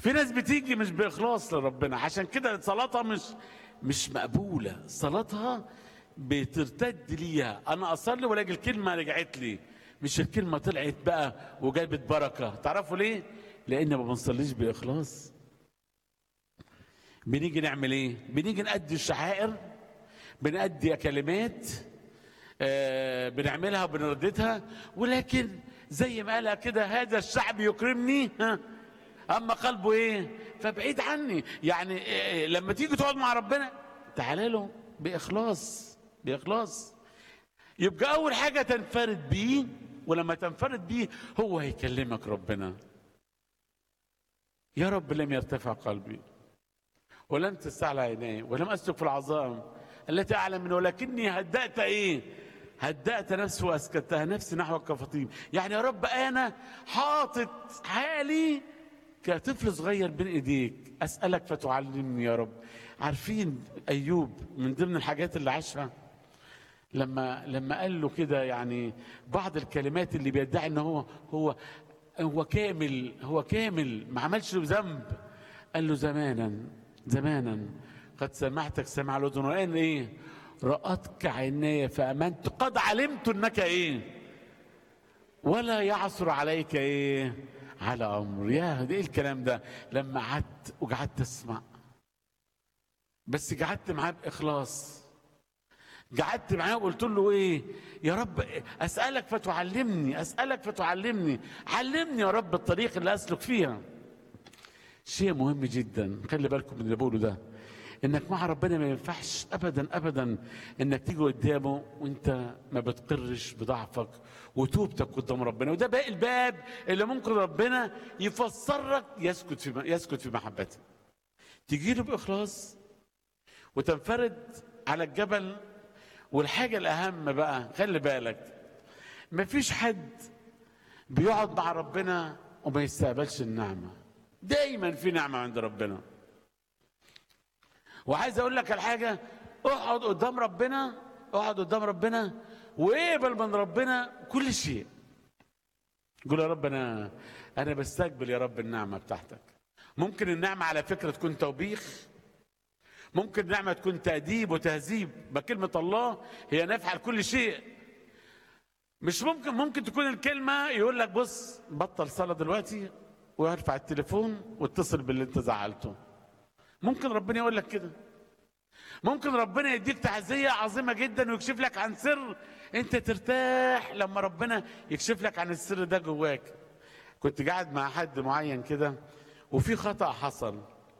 في ناس بتيجي مش باخلاص لربنا عشان كده صلاتها مش مش مقبوله صلاتها بترتد ليها انا اصلي والاقي الكلمه رجعت لي مش الكلمه طلعت بقى وجابت بركه تعرفوا ليه لان ما بنصليش باخلاص بنيجي نعمل ايه بنيجي نأدي الشعائر بنأدي كلمات آه بنعملها وبنرددها ولكن زي ما قالها كده هذا الشعب يكرمني ها اما قلبه ايه فبعيد عني يعني إيه لما تيجي تقعد مع ربنا تعالى له باخلاص باخلاص يبقى اول حاجه تنفرد بيه ولما تنفرد بيه هو هيكلمك ربنا يا رب لم يرتفع قلبي ولم تستعلى عيناي ولم اسلك في العظائم التي اعلم منه ولكني هدأت ايه هدأت نفسي واسكتها نفسي نحو الكفاطيم يعني يا رب انا حاطط حالي كطفل صغير بين ايديك اسالك فتعلمني يا رب عارفين ايوب من ضمن الحاجات اللي عاشها لما لما قال له كده يعني بعض الكلمات اللي بيدعي ان هو هو هو كامل هو كامل ما عملش ذنب قال له زمانا زمانا قد سمعتك سمع الاذن والان ايه رأتك عيني فامنت قد علمت انك ايه ولا يعثر عليك ايه على امر يا ده ايه الكلام ده لما قعدت وقعدت اسمع بس قعدت معاه باخلاص قعدت معاه وقلت له ايه يا رب اسالك فتعلمني اسالك فتعلمني علمني يا رب الطريق اللي اسلك فيها شيء مهم جدا خلي بالكم من اللي بقوله ده انك مع ربنا ما ينفعش ابدا ابدا انك تيجي قدامه وانت ما بتقرش بضعفك وتوبتك قدام ربنا وده باقي الباب اللي ممكن ربنا يفسر لك يسكت في يسكت في محبته تجي له باخلاص وتنفرد على الجبل والحاجه الاهم بقى خلي بالك مفيش حد بيقعد مع ربنا وما يستقبلش النعمه دايما في نعمه عند ربنا وعايز اقول لك الحاجه اقعد قدام ربنا اقعد قدام ربنا واقبل من ربنا كل شيء قول يا رب انا انا بستقبل يا رب النعمه بتاعتك ممكن النعمه على فكره تكون توبيخ ممكن النعمه تكون تاديب وتهذيب ما كلمه الله هي نافعه لكل شيء مش ممكن ممكن تكون الكلمه يقول لك بص بطل صلاه دلوقتي وارفع التليفون واتصل باللي انت زعلته ممكن ربنا يقول لك كده ممكن ربنا يديك تعزيه عظيمه جدا ويكشف لك عن سر انت ترتاح لما ربنا يكشف لك عن السر ده جواك كنت قاعد مع حد معين كده وفي خطا حصل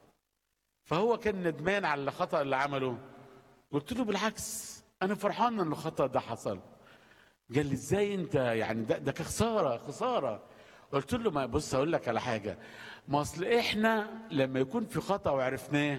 فهو كان ندمان على الخطا اللي عمله قلت له بالعكس انا فرحان ان الخطا ده حصل قال لي ازاي انت يعني ده ده خساره خساره قلت له ما بص اقول لك على حاجه ما اصل احنا لما يكون في خطا وعرفناه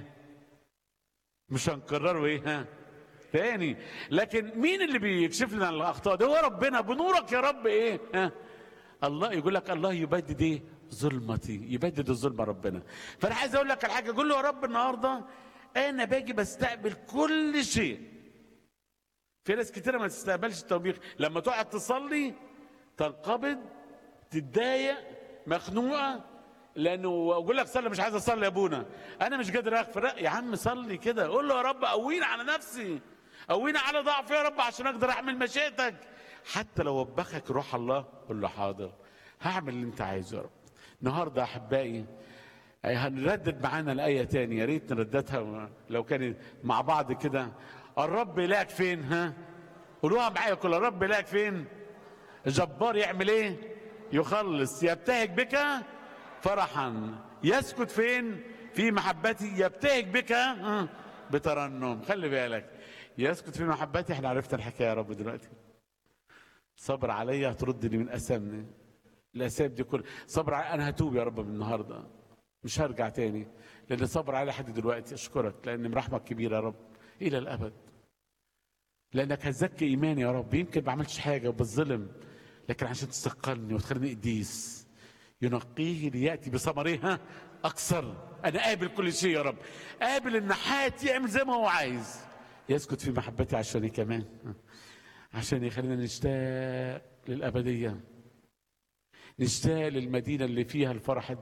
مش هنكرره ايه ها تاني لكن مين اللي بيكشف لنا الاخطاء ده هو ربنا بنورك يا رب ايه ها الله يقول لك الله يبدد ايه ظلمتي يبدد الظلمه ربنا فانا عايز اقول لك الحاجه قول له يا رب النهارده انا باجي بستقبل كل شيء في ناس كتيره ما تستقبلش التوبيخ لما تقعد تصلي تنقبض تتضايق مخنوقه لانه اقول لك صلي مش عايز اصلي يا ابونا انا مش قادر اغفر لا يا عم صلي كده قول له يا رب قوينا على نفسي قوينا على ضعفي يا رب عشان اقدر اعمل مشيئتك حتى لو وبخك روح الله قول له حاضر هعمل اللي انت عايزه يا رب النهارده احبائي هنردد معانا الايه تاني يا ريت نرددها لو كان مع بعض كده الرب يلاقيك فين ها قولوها معايا كل الرب يلاقيك فين جبار يعمل ايه يخلص يبتهج بك فرحا يسكت فين في محبتي يبتهج بك ها، بترنم خلي بالك يسكت في محبتي احنا عرفنا الحكايه يا رب دلوقتي صبر عليا هتردني من اثامني الاسام دي كل صبر علي انا هتوب يا رب من النهارده مش هرجع تاني لان صبر علي لحد دلوقتي اشكرك لان مرحمك كبيره يا رب الى الابد لانك هتزكي ايماني يا رب يمكن ما عملتش حاجه وبالظلم لكن عشان تستقلني وتخليني قديس ينقيه لياتي بثمرها اكثر انا قابل كل شيء يا رب قابل النحات يعمل زي ما هو عايز يسكت في محبتي عشاني كمان عشان يخلينا نشتاق للابديه نشتاق للمدينه اللي فيها الفرح